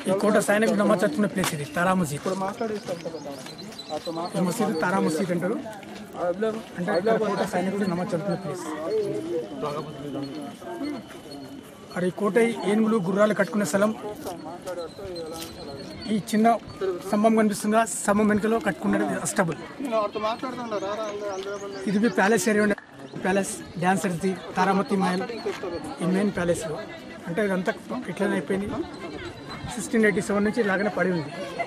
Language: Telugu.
ఈ కోట సైనికుడు నమాజ్ చదువుకునే ప్లేస్ ఇది తారా మసీద్ ఇప్పుడు మాట్లాడేస్తాం కదా అతను ఈ మసీద్ తారా మసీద్ అంటారు అంటే ఇక్కడ కోట సైనికుడు నమాజ్ చదువుకునే ప్లేస్ మరి ఈ కోట ఏనుగులు గుర్రాలు కట్టుకునే స్థలం ఈ చిన్న స్తంభం కనిపిస్తుందా స్తంభం వెనుకలో కట్టుకున్నది అస్టబుల్ నేను వాడితో మాట్లాడుతుండ రారా అల్లు ఇది బి ప్యాలెస్ ఏరియా ఉండే ప్యాలెస్ డ్యాన్స్ అది తారామతి మహల్ ఈ మెయిన్ ప్యాలెస్లో అంటే ఇదంతా ఇట్లనే అయిపోయింది సిక్స్టీన్ ఎయిటీ సెవెన్ నుంచి ఇలాగనే పడి ఉంది